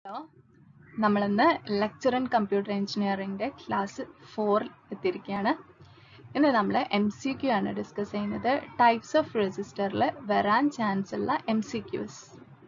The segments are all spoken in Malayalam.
ഹലോ നമ്മളിന്ന് ലെക്ചർ ഇൻ കമ്പ്യൂട്ടർ എഞ്ചിനീയറിംഗിൻ്റെ ക്ലാസ് ഫോറിൽ എത്തിയിരിക്കുകയാണ് ഇന്ന് നമ്മൾ എം സി ക്യു ആണ് ഡിസ്കസ് ചെയ്യുന്നത് ടൈപ്സ് ഓഫ് രജിസ്റ്ററിൽ വരാൻ ചാൻസ് ഉള്ള എം സി ക്യൂസ്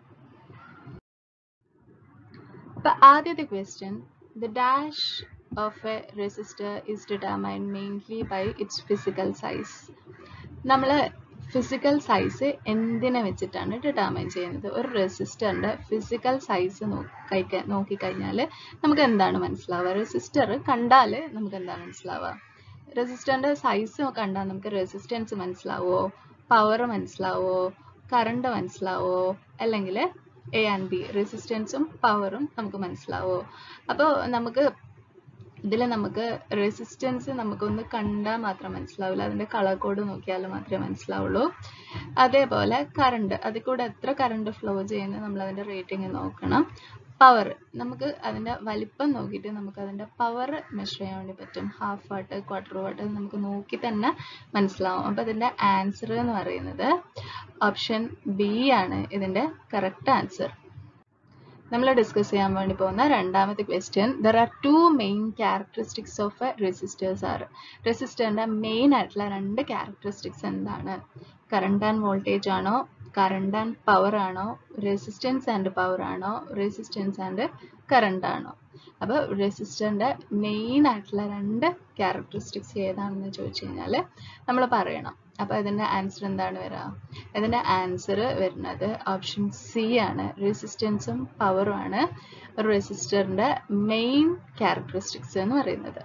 അപ്പൊ ആദ്യത്തെ question the dash of a resistor is determined mainly by its physical size നമ്മൾ ഫിസിക്കൽ സൈസ് എന്തിനെ വെച്ചിട്ടാണ് ഡിറ്റർമൈൻ ചെയ്യുന്നത് ഒരു റെസിസ്റ്ററിന്റെ ഫിസിക്കൽ സൈസ് നോക്കിക്കഴിഞ്ഞാൽ നമുക്ക് എന്താണ് മനസ്സിലാവുക റെസിസ്റ്റർ കണ്ടാൽ നമുക്ക് എന്താണ് മനസ്സിലാവുക റെസിസ്റ്ററിന്റെ സൈസ് കണ്ടാൽ നമുക്ക് റെസിസ്റ്റൻസ് മനസ്സിലാവോ പവർ മനസ്സിലാവോ കറണ്ട് മനസ്സിലാവോ അല്ലെങ്കിൽ എ ആൻഡ് ബി റെസിസ്റ്റൻസും പവറും നമുക്ക് മനസ്സിലാവോ അപ്പോൾ നമുക്ക് ഇതിൽ നമുക്ക് റെസിസ്റ്റൻസ് നമുക്കൊന്ന് കണ്ടാൽ മാത്രം മനസ്സിലാവില്ല അതിന്റെ കളർ കോഡ് നോക്കിയാൽ മാത്രമേ മനസ്സിലാവുള്ളൂ അതേപോലെ കറണ്ട് അതിൽ കൂടെ എത്ര കറണ്ട് ഫ്ലോ ചെയ്യുന്നത് നമ്മൾ അതിന്റെ റേറ്റിംഗ് നോക്കണം പവർ നമുക്ക് അതിന്റെ വലിപ്പം നോക്കിയിട്ട് നമുക്ക് അതിന്റെ പവർ മെഷർ ചെയ്യാൻ വേണ്ടി പറ്റും ഹാഫ് വാട്ട് ക്വാർട്ടർ വാട്ട് നമുക്ക് നോക്കി തന്നെ മനസ്സിലാവും അപ്പൊ ഇതിന്റെ ആൻസർ എന്ന് പറയുന്നത് ഓപ്ഷൻ ബി ആണ് ഇതിന്റെ കറക്റ്റ് ആൻസർ നമ്മൾ ഡിസ്കസ് ചെയ്യാൻ വേണ്ടി പോകുന്ന രണ്ടാമത്തെ question there are two main characteristics of a resistors are റെസിസ്റ്ററിന്റെ മെയിൻ ആയിട്ടുള്ള രണ്ട് ക്യാരക്ടറിസ്റ്റിക്സ് എന്താണ് കറണ്ട് ആൻഡ് വോൾട്ടേജ് ആണോ കറണ്ട് ആൻഡ് പവർ ആണോ റെസിസ്റ്റൻസ് ആൻഡ് പവർ ആണോ റെസിസ്റ്റൻസ് ആൻഡ് കറണ്ട് ആണോ അപ്പോൾ റെസിസ്റ്ററിന്റെ മെയിൻ ആയിട്ടുള്ള രണ്ട് ക്യാരക്ടറിസ്റ്റിക്സ് ഏതാണെന്ന് ചോദിച്ചു കഴിഞ്ഞാൽ നമ്മൾ പറയണം അപ്പൊ ഇതിന്റെ ആൻസർ എന്താണ് വരിക ഇതിന്റെ ആൻസർ വരുന്നത് ഓപ്ഷൻ സി ആണ് റെസിസ്റ്റൻസും പവറും ആണ് ഒരു റെസിസ്റ്ററിന്റെ മെയിൻ ക്യാരക്ടറിസ്റ്റിക്സ് എന്ന് പറയുന്നത്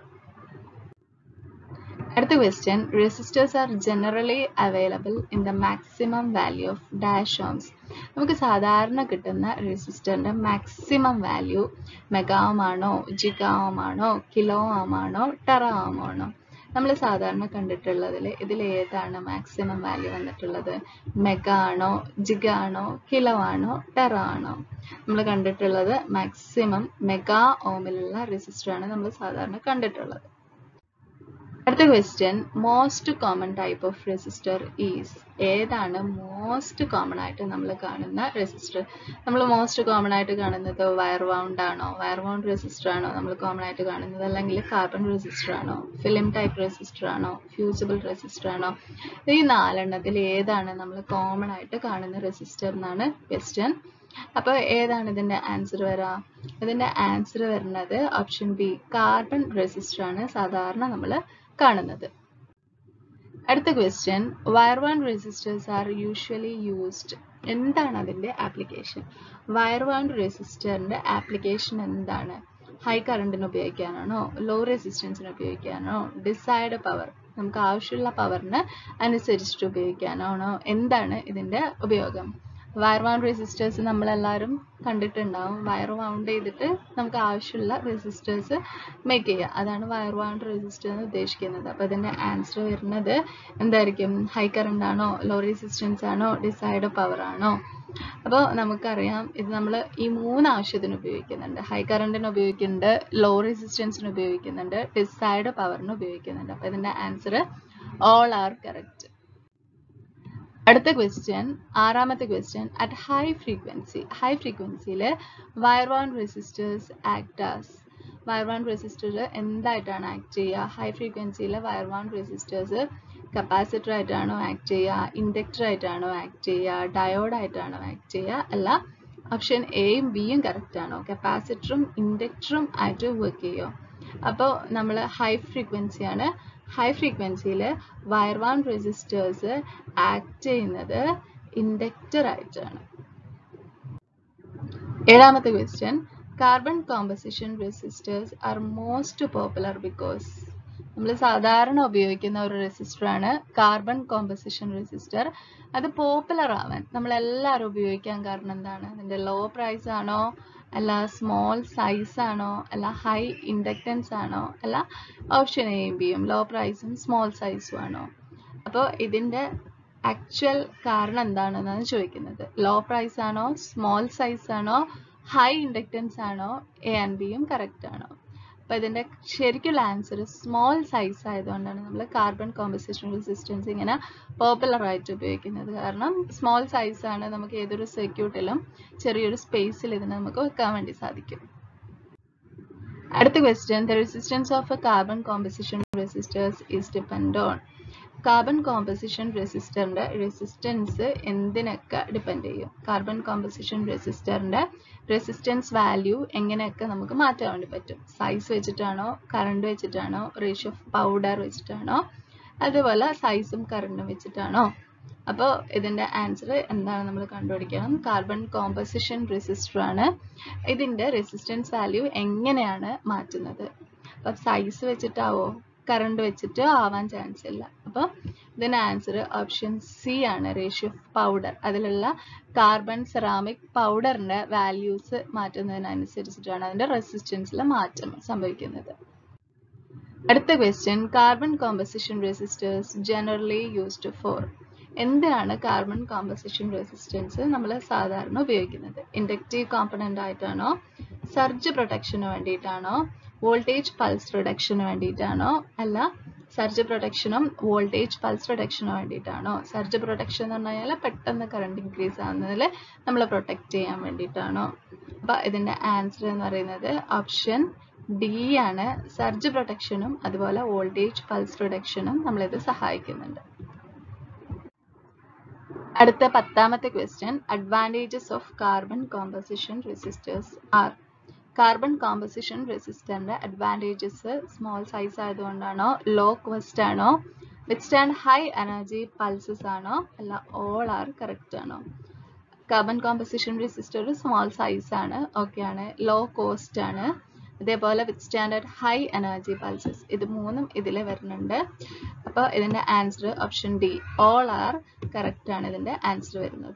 അടുത്ത question resistors are generally available in the maximum value of dash ohms നമുക്ക് സാധാരണ കിട്ടുന്ന റെസിസ്റ്ററിന്റെ മാക്സിമം വാല്യൂ മെഗാ ഓം ആണോ ജിഗാ ഓം ആണോ കിലോ ഓം ആണോ ടെറാ ഓം ആണോ നമ്മൾ സാധാരണ കണ്ടിട്ടുള്ളതിൽ ഇതിൽ ഏതാണ് മാക്സിമം വാല്യൂ വന്നിട്ടുള്ളത് മെഗാ ആണോ ജിഗ ആണോ കിലോ ആണോ ടെറ ആണോ നമ്മൾ കണ്ടിട്ടുള്ളത് മാക്സിമം മെഗാ ഓമിലുള്ള റെസിസ്റ്റർ ആണ് നമ്മൾ സാധാരണ കണ്ടിട്ടുള്ളത് അടുത്ത question most common type of resistor is ഏതാണ് മോസ്റ്റ് കോമൺ ആയിട്ട് നമ്മൾ കാണുന്ന റെസിസ്റ്റർ നമ്മൾ മോസ്റ്റ് കോമൺ ആയിട്ട് കാണുന്നത് വയർ വൗണ്ട് ആണോ വയർ വൗണ്ട് റെസിസ്റ്റർ ആണോ നമ്മൾ കോമൺ ആയിട്ട് കാണുന്നത് അല്ലെങ്കിൽ കാർബൺ റെസിസ്റ്റർ ആണോ ഫിലിം ടൈപ്പ് റെസിസ്റ്റർ ആണോ ഫ്യൂസിബിൾ റെസിസ്റ്റർ ആണോ ഈ നാലെണ്ണത്തിൽ ഏതാണ് നമ്മൾ കോമൺ ആയിട്ട് കാണുന്ന റെസിസ്റ്റർ എന്നാണ് ക്വസ്റ്റ്യൻ അപ്പോൾ ഏതാണ് ഇതിന്റെ ആൻസർ വരാ ഇതിന്റെ ആൻസർ വരുന്നത് ഓപ്ഷൻ ബി കാർബൺ റെസിസ്റ്റർ ആണ് സാധാരണ നമ്മൾ കാണുന്നത് അടുത്ത question wire wound resistors are usually used എന്താണ് അതിന്റെ ആപ്ലിക്കേഷൻ വയർ വൺ റെസിസ്റ്ററിന്റെ ആപ്ലിക്കേഷൻ എന്താണ് ഹൈ കറണ്ടിന് ഉപയോഗിക്കാനാണോ ലോ റെസിസ്റ്റൻസിന് ഉപയോഗിക്കാനോ ഡിസൈഡ് പവർ നമുക്ക് ആവശ്യമുള്ള പവറിന് അനുസരിച്ചിട്ട് ഉപയോഗിക്കാനാണോ എന്താണ് ഇതിന്റെ ഉപയോഗം വയർ വൗണ്ട് റെസിസ്റ്റേഴ്സ് നമ്മളെല്ലാവരും കണ്ടിട്ടുണ്ടാവും വയർ വൗണ്ട് ചെയ്തിട്ട് നമുക്ക് ആവശ്യമുള്ള റെസിസ്റ്റേഴ്സ് മേക്ക് ചെയ്യുക അതാണ് വയർ വൗണ്ട് റെസിസ്റ്റർ എന്ന് ഉദ്ദേശിക്കുന്നത് അപ്പോൾ ഇതിൻ്റെ ആൻസർ വരുന്നത് എന്തായിരിക്കും ഹൈ കറണ്ട് ആണോ ലോ റെസിസ്റ്റൻസ് ആണോ ഡിസൈഡ് പവർ ആണോ അപ്പോൾ നമുക്കറിയാം ഇത് നമ്മൾ ഈ മൂന്ന് ആവശ്യത്തിന് ഉപയോഗിക്കുന്നുണ്ട് ഹൈ കറണ്ടിന് ഉപയോഗിക്കുന്നുണ്ട് ലോ റെസിസ്റ്റൻസിന് ഉപയോഗിക്കുന്നുണ്ട് ഡിസൈഡ് പവറിന് ഉപയോഗിക്കുന്നുണ്ട് അപ്പോൾ ഇതിൻ്റെ ആൻസർ ഓൾ ആർ കറക്റ്റ് അടുത്ത ക്വസ്റ്റ്യൻ ആറാമത്തെ question at high frequency high ഫ്രീക്വൻസിയിൽ wire wound resistors act as wire wound resistor എന്തായിട്ടാണ് ആക്ട് ചെയ്യുക ഹൈ ഫ്രീക്വൻസിയിൽ വയർ വൺ റെസിസ്റ്റേഴ്സ് കപ്പാസിറ്റർ ആയിട്ടാണോ ആക്ട് ചെയ്യുക ഇൻഡക്ടർ ആയിട്ടാണോ ആക്ട് ചെയ്യുക ഡയോഡ് ആയിട്ടാണോ ആക്ട് ചെയ്യുക അല്ല ഓപ്ഷൻ എയും ബിയും കറക്റ്റ് ആണോ കപ്പാസിറ്ററും ഇൻഡക്ടറും ആയിട്ട് വർക്ക് ചെയ്യുമോ അപ്പോൾ നമ്മൾ ഹൈ ഫ്രീക്വൻസിയാണ് ഹൈ ഫ്രീക്വൻസിയിൽ വയർ വൺ റെസിസ്റ്റേഴ്സ് ആക്ട് ചെയ്യുന്നത് ഇൻഡക്ടർ ആയിട്ടാണ് ഏഴാമത്തെ question carbon composition resistors are most popular because നമ്മൾ സാധാരണ ഉപയോഗിക്കുന്ന ഒരു റെസിസ്റ്റർ ആണ് കാർബൺ കോമ്പസിഷൻ റെസിസ്റ്റർ അത് പോപ്പുലർ ആവാൻ നമ്മൾ എല്ലാവരും ഉപയോഗിക്കാൻ കാരണം എന്താണ് അതിന്റെ ലോ പ്രൈസ് ആണോ അല്ല സ്മോൾ സൈസ് ആണോ അല്ല ഹൈ ഇൻഡക്റ്റൻസ് ആണോ അല്ല ഓപ്ഷൻ എയും ബിയും ലോ പ്രൈസും സ്മോൾ സൈസും ആണോ അപ്പോൾ ഇതിന്റെ ആക്ച്വൽ കാരണം എന്താണെന്നാണ് ചോദിക്കുന്നത് ലോ പ്രൈസ് ആണോ സ്മോൾ സൈസ് ആണോ ഹൈ ഇൻഡക്റ്റൻസ് ആണോ എ ആൻഡ് ബിയും കറക്റ്റ് ആണോ അപ്പൊ ഇതിന്റെ ശരിക്കുള്ള ആൻസർ സ്മോൾ സൈസ് ആയതുകൊണ്ടാണ് നമ്മൾ കാർബൺ കോമ്പസിഷൻ റെസിസ്റ്റൻസ് ഇങ്ങനെ പോപ്പുലർ ആയിട്ട് ഉപയോഗിക്കുന്നത് കാരണം സ്മോൾ സൈസ് ആണ് നമുക്ക് ഏതൊരു സർക്യൂട്ടിലും ചെറിയൊരു സ്പേസിൽ ഇതിനെ നമുക്ക് വെക്കാൻ വേണ്ടി സാധിക്കും അടുത്ത question the resistance of a carbon composition resistors is depend on carbon composition റെസിസ്റ്ററിന്റെ റെസിസ്റ്റൻസ് എന്തിനൊക്കെ ഡിപ്പെൻഡ് ചെയ്യും കാർബൺ കോമ്പസിഷൻ റെസിസ്റ്ററിന്റെ റെസിസ്റ്റൻസ് വാല്യൂ എങ്ങനെയൊക്കെ നമുക്ക് മാറ്റാൻ വേണ്ടി പറ്റും സൈസ് വെച്ചിട്ടാണോ കറണ്ട് വെച്ചിട്ടാണോ റേഷ്യോ ഓഫ് പൗഡർ വെച്ചിട്ടാണോ അതുപോലെ സൈസും കറണ്ടും വെച്ചിട്ടാണോ അപ്പോൾ ഇതിന്റെ ആൻസർ എന്താണ് നമ്മൾ കണ്ടുപിടിക്കണം കാർബൺ കോമ്പസിഷൻ റെസിസ്റ്റർ ആണ് ഇതിന്റെ റെസിസ്റ്റൻസ് വാല്യൂ എങ്ങനെയാണ് മാറ്റുന്നത് അപ്പൊ സൈസ് വെച്ചിട്ടാവോ കറണ്ട് വെച്ചിട്ട് ആവാൻ ചാൻസ് ഇല്ല അപ്പോൾ ഇതിന് ആൻസർ ഓപ്ഷൻ സി ആണ് റേഷ്യോ ഓഫ് പൗഡർ അതിലുള്ള കാർബൺ സെറാമിക് പൗഡറിന്റെ വാല്യൂസ് മാറ്റുന്നതിനനുസരിച്ചിട്ടാണ് അതിന്റെ റെസിസ്റ്റൻസിൽ മാറ്റം സംഭവിക്കുന്നത് അടുത്ത question carbon composition resistors generally used for എന്തിനാണ് കാർബൺ കോമ്പസിഷൻ റെസിസ്റ്റൻസ് നമ്മൾ സാധാരണ ഉപയോഗിക്കുന്നത് ഇൻഡക്റ്റീവ് കോമ്പണന്റ് ആയിട്ടാണോ സർജ് പ്രൊട്ടക്ഷന് വേണ്ടിയിട്ടാണോ വോൾട്ടേജ് പൾസ് റിഡക്ഷന് വേണ്ടിയിട്ടാണോ അല്ല സർജ് പ്രൊട്ടക്ഷനും വോൾട്ടേജ് പൾസ് റിഡക്ഷനും വേണ്ടിയിട്ടാണോ സർജ് പ്രൊട്ടക്ഷൻ എന്ന് പറഞ്ഞു കഴിഞ്ഞാൽ പെട്ടെന്ന് കറണ്ട് ഇൻക്രീസ് ആവുന്നതിൽ നമ്മൾ പ്രൊട്ടക്ട് ചെയ്യാൻ വേണ്ടിയിട്ടാണോ അപ്പൊ ഇതിന്റെ ആൻസർ എന്ന് പറയുന്നത് ഓപ്ഷൻ ഡി ആണ് സർജ് പ്രൊട്ടക്ഷനും അതുപോലെ വോൾട്ടേജ് പൾസ് റിഡക്ഷനും നമ്മളിത് സഹായിക്കുന്നുണ്ട് അടുത്ത പത്താമത്തെ question advantages of carbon composition resistors are carbon composition റെസിസ്റ്ററിന്റെ അഡ്വാൻറ്റേജസ് സ്മോൾ സൈസ് ആയതുകൊണ്ടാണോ ലോ കോസ്റ്റ് ആണോ വിത്ത്സ്റ്റാൻഡ് ഹൈ എനർജി പൾസസ് ആണോ അല്ല ഓൾ ആർ കറക്റ്റ് ആണോ carbon composition resistor small size ആണ് ഓക്കെ ആണ് ലോ കോസ്റ്റ് ആണ് അതേപോലെ with standard high energy pulses ഇത് മൂന്നും ഇതിൽ വരുന്നുണ്ട് അപ്പോൾ ഇതിന്റെ answer option D all are correct ആണ് ഇതിന്റെ ആൻസർ വരുന്നത്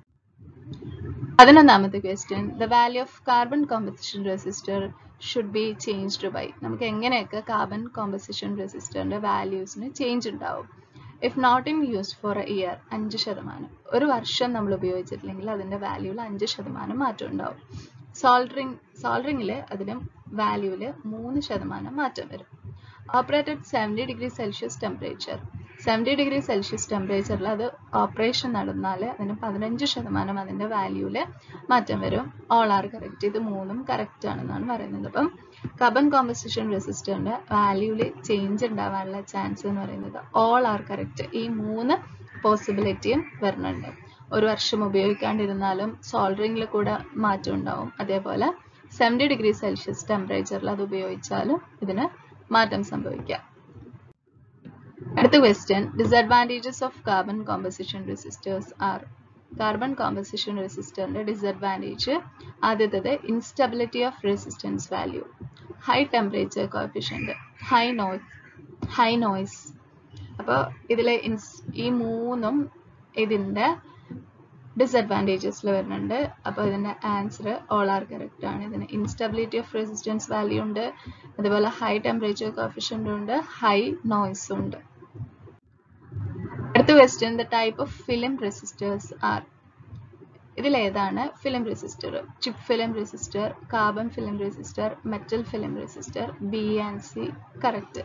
പതിനൊന്നാമത്തെ question the value of carbon composition resistor should be changed by നമുക്ക് എങ്ങനെയൊക്കെ കാർബൺ കോമ്പസിഷൻ റെസിസ്റ്ററിന്റെ വാല്യൂസിന് ചേഞ്ച് ഉണ്ടാവും if not in use for a year അഞ്ച് ശതമാനം ഒരു വർഷം നമ്മൾ ഉപയോഗിച്ചിട്ടില്ലെങ്കിൽ അതിന്റെ വാല്യൂവിൽ അഞ്ച് ശതമാനം മാറ്റം ഉണ്ടാവും സോൾഡറിങ് സോൾഡറിങ്ങിൽ അതിന് വാല്യൂവിൽ മൂന്ന് ശതമാനം മാറ്റം വരും operated seventy degree Celsius temperature seventy degree Celsius ടെമ്പറേച്ചറിൽ അത് ഓപ്പറേഷൻ നടന്നാൽ അതിന് പതിനഞ്ച് ശതമാനം അതിൻ്റെ വാല്യൂവിൽ മാറ്റം വരും ഓൾ ആർ കറക്റ്റ് ഇത് മൂന്നും കറക്റ്റ് ആണെന്നാണ് പറയുന്നത് അപ്പം കബൺ കോമ്പസിഷൻ റെസിസ്റ്ററിൻ്റെ വാല്യൂവിൽ ചേഞ്ച് ഉണ്ടാവാനുള്ള ചാൻസ് എന്ന് പറയുന്നത് ഓൾ ആർ കറക്റ്റ് ഈ മൂന്ന് പോസിബിലിറ്റിയും വരുന്നുണ്ട് ഒരു വർഷം ഉപയോഗിക്കാണ്ടിരുന്നാലും സോൾഡറിങ്ങിൽ കൂടെ മാറ്റം ഉണ്ടാവും അതേപോലെ സെവൻറ്റി ഡിഗ്രി സെൽഷ്യസ് ടെമ്പറേച്ചറിൽ അത് ഉപയോഗിച്ചാലും ഇതിന് മാറ്റം സംഭവിക്കാം അടുത്ത question disadvantages of carbon composition resistors are carbon composition റെസിസ്റ്ററിന്റെ ഡിസഡ്വാൻറ്റേജ് ആദ്യത്തേത് instability of resistance value high temperature coefficient high noise high noise അപ്പോൾ ഇതിലെ ഈ മൂന്നും ഇതിന്റെ ഡിസഡ്വാൻറ്റേജസിൽ വരുന്നുണ്ട് അപ്പോൾ ഇതിന്റെ ആൻസർ ഓൾ ആർ കറക്റ്റ് ആണ് ഇതിന് ഇൻസ്റ്റബിലിറ്റി ഓഫ് റെസിസ്റ്റൻസ് വാല്യൂ ഉണ്ട് അതുപോലെ ഹൈ ടെമ്പറേച്ചർ കോഫിഷ്യൻ്റ് ഉണ്ട് ഹൈ നോയ്സും ഉണ്ട് അടുത്ത question the type of film resistors are ഇതിലേതാണ് film resistor chip film resistor carbon film resistor metal film resistor B and C correct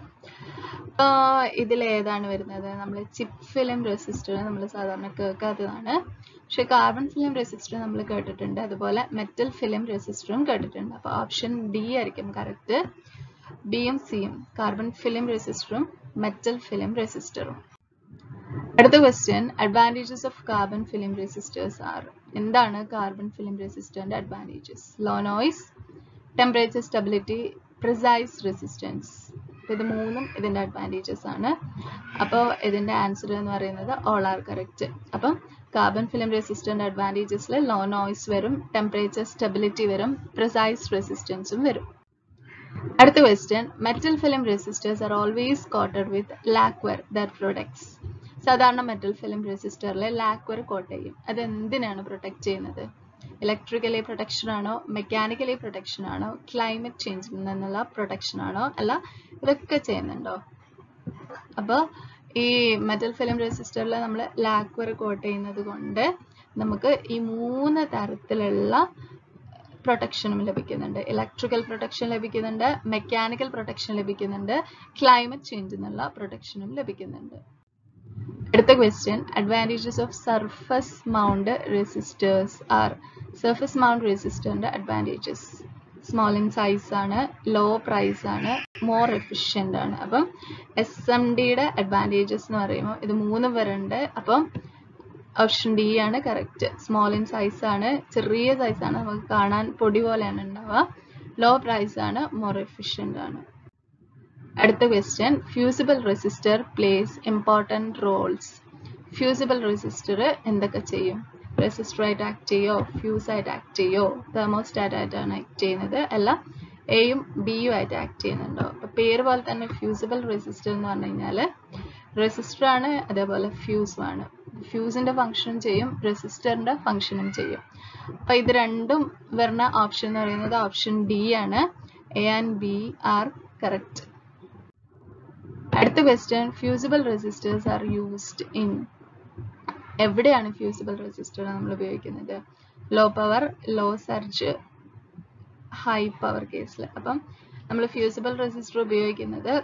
ഇതിലേതാണ് വരുന്നത് നമ്മൾ ചിപ്പ് ഫിലിം റെസിസ്റ്റർ നമ്മൾ സാധാരണ കേൾക്കാത്തതാണ് പക്ഷെ കാർബൺ ഫിലിം റെസിസ്റ്റർ നമ്മൾ കേട്ടിട്ടുണ്ട് അതുപോലെ മെറ്റൽ ഫിലിം റെസിസ്റ്ററും കേട്ടിട്ടുണ്ട് അപ്പോൾ ഓപ്ഷൻ ഡി ആയിരിക്കും കറക്റ്റ് ബിയും സിയും കാർബൺ ഫിലിം റെസിസ്റ്ററും മെറ്റൽ ഫിലിം റെസിസ്റ്ററും അടുത്ത question advantages of carbon film resistors are എന്താണ് കാർബൺ ഫിലിം റെസിസ്റ്ററിന്റെ advantages low noise temperature stability precise resistance ഇത് മൂന്നും ഇതിന്റെ അഡ്വാൻറ്റേജസ് ആണ് അപ്പോൾ ഇതിന്റെ ആൻസർ എന്ന് പറയുന്നത് ഓൾ ആർ കറക്റ്റ് അപ്പം കാർബൺ ഫിലിം റെസിസ്റ്ററിന്റെ അഡ്വാൻറ്റേജസിൽ ലോ നോയ്സ് വരും ടെമ്പറേച്ചർ സ്റ്റെബിലിറ്റി വരും പ്രിസൈസ് റെസിസ്റ്റൻസും വരും അടുത്ത question metal film resistors are always coated with lacquer their products സാധാരണ മെറ്റൽ ഫിലിം റെസിസ്റ്ററിൽ ലാക്വർ കോട്ട് ചെയ്യും അത് എന്തിനാണ് പ്രൊട്ടക്ട് ചെയ്യുന്നത് ഇലക്ട്രിക്കലി പ്രൊട്ടക്ഷൻ ആണോ മെക്കാനിക്കലി പ്രൊട്ടക്ഷൻ ആണോ ക്ലൈമറ്റ് ചേഞ്ചിൽ നിന്നുള്ള പ്രൊട്ടക്ഷൻ ആണോ അല്ല ഇതൊക്കെ ചെയ്യുന്നുണ്ടോ അപ്പോൾ ഈ മെറ്റൽ ഫിലിം റെസിസ്റ്ററിൽ നമ്മൾ ലാക്വർ കോട്ട് ചെയ്യുന്നത് കൊണ്ട് നമുക്ക് ഈ മൂന്ന് തരത്തിലുള്ള പ്രൊട്ടക്ഷനും ലഭിക്കുന്നുണ്ട് ഇലക്ട്രിക്കൽ പ്രൊട്ടക്ഷൻ ലഭിക്കുന്നുണ്ട് മെക്കാനിക്കൽ പ്രൊട്ടക്ഷൻ ലഭിക്കുന്നുണ്ട് ക്ലൈമറ്റ് ചേഞ്ച് എന്നുള്ള പ്രൊട്ടക്ഷനും ലഭിക്കുന്നുണ്ട് അടുത്ത question advantages of surface mount resistors are surface mount റെസിസ്റ്ററിന്റെ അഡ്വാൻറ്റേജസ് സ്മോൾ ഇൻ സൈസ് ആണ് ലോ പ്രൈസ് ആണ് മോർ എഫിഷ്യൻ്റ് ആണ് അപ്പം എസ് എം ഡിയുടെ അഡ്വാൻറ്റേജസ് എന്ന് പറയുമ്പോൾ ഇത് മൂന്നും വരുന്നുണ്ട് അപ്പം ഓപ്ഷൻ ഡി ആണ് കറക്റ്റ് സ്മോൾ ഇൻ സൈസ് ആണ് ചെറിയ സൈസ് ആണ് നമുക്ക് കാണാൻ പൊടി പോലെയാണ് ഉണ്ടാവുക ലോ പ്രൈസ് ആണ് മോർ എഫിഷ്യൻ്റ് ആണ് അടുത്ത question fusible resistor plays important roles fusible resistor എന്തൊക്കെ ചെയ്യും റെസിസ്റ്റർ ആയിട്ട് ആക്ട് ചെയ്യോ ഫ്യൂസ് ആയിട്ട് ആക്ട് ചെയ്യോ തെർമോസ്റ്റാറ്റ് ആയിട്ടാണ് ആക്ട് ചെയ്യുന്നത് എല്ലാം എയും ബിയും ആയിട്ട് ആക്ട് ചെയ്യുന്നുണ്ടോ അപ്പൊ പേര് പോലെ തന്നെ ഫ്യൂസിബിൾ റെസിസ്റ്റർ എന്ന് പറഞ്ഞു കഴിഞ്ഞാൽ റെസിസ്റ്റർ ആണ് അതേപോലെ ഫ്യൂസും ആണ് ഫ്യൂസിന്റെ ഫംഗ്ഷനും ചെയ്യും റെസിസ്റ്ററിന്റെ ഫംഗ്ഷനും ചെയ്യും അപ്പൊ ഇത് രണ്ടും വരുന്ന ഓപ്ഷൻ എന്ന് പറയുന്നത് ഓപ്ഷൻ ഡി ആണ് A and B are correct അടുത്ത question fusible resistors are used in എവിടെയാണ് ഫ്യൂസിബിൾ റെസിസ്റ്റർ നമ്മൾ ഉപയോഗിക്കുന്നത് low power low surge high power കേസിൽ അപ്പം നമ്മൾ ഫ്യൂസിബിൾ റെസിസ്റ്റർ ഉപയോഗിക്കുന്നത്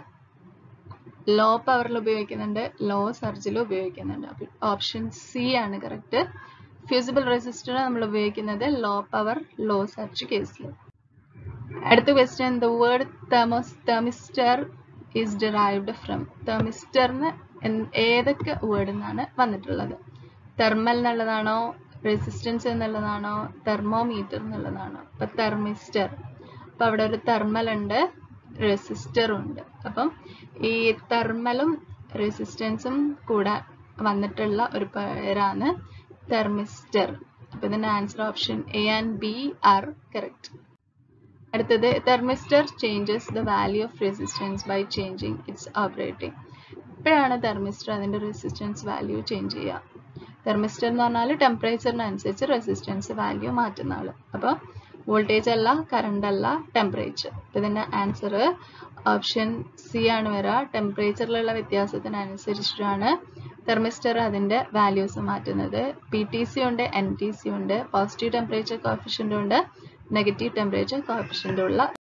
ലോ പവറിൽ ഉപയോഗിക്കുന്നുണ്ട് ലോ സർജിൽ ഉപയോഗിക്കുന്നുണ്ട് അപ്പം ഓപ്ഷൻ സി ആണ് കറക്റ്റ് ഫ്യൂസിബിൾ റെസിസ്റ്റർ നമ്മൾ ഉപയോഗിക്കുന്നത് ലോ പവർ ലോ സർജ് കേസിൽ അടുത്ത question the word thermos thermistor is derived from തെർമിസ്റ്ററിന് ഏതൊക്കെ വേർഡിൽ നിന്നാണ് വന്നിട്ടുള്ളത് തെർമൽ എന്നുള്ളതാണോ റെസിസ്റ്റൻസ് എന്നുള്ളതാണോ തെർമോമീറ്റർ എന്നുള്ളതാണോ അപ്പൊ തെർമിസ്റ്റർ അപ്പൊ അവിടെ ഒരു തെർമൽ ഉണ്ട് റെസിസ്റ്ററും ഉണ്ട് അപ്പം ഈ തെർമലും റെസിസ്റ്റൻസും കൂടെ വന്നിട്ടുള്ള ഒരു പേരാണ് തെർമിസ്റ്റർ അപ്പൊ ഇതിന്റെ answer option A and B are correct അടുത്തത് thermistor changes the value of resistance by changing its operating ഇപ്പോഴാണ് തെർമിസ്റ്റർ അതിന്റെ റെസിസ്റ്റൻസ് വാല്യൂ ചേഞ്ച് ചെയ്യുക തെർമിസ്റ്റർ എന്ന് പറഞ്ഞാൽ ടെമ്പറേച്ചറിനനുസരിച്ച് റെസിസ്റ്റൻസ് വാല്യൂ മാറ്റുന്ന ആള് അപ്പോൾ വോൾട്ടേജ് അല്ല കറണ്ട് അല്ല ടെമ്പറേച്ചർ ഇതിന്റെ ആൻസർ ഓപ്ഷൻ സി ആണ് വരിക ടെമ്പറേച്ചറിലുള്ള വ്യത്യാസത്തിനനുസരിച്ചിട്ടാണ് തെർമിസ്റ്റർ അതിന്റെ വാല്യൂസ് മാറ്റുന്നത് പി ടി സി ഉണ്ട് എൻ ടി സി ഉണ്ട് പോസിറ്റീവ് ടെമ്പറേച്ചർ കോഫിഷ്യൻ്റ് ഉണ്ട് നെഗറ്റീവ് ടെമ്പറേച്ചർ കോഫിഷ്യൻ്റ് ഉള്ള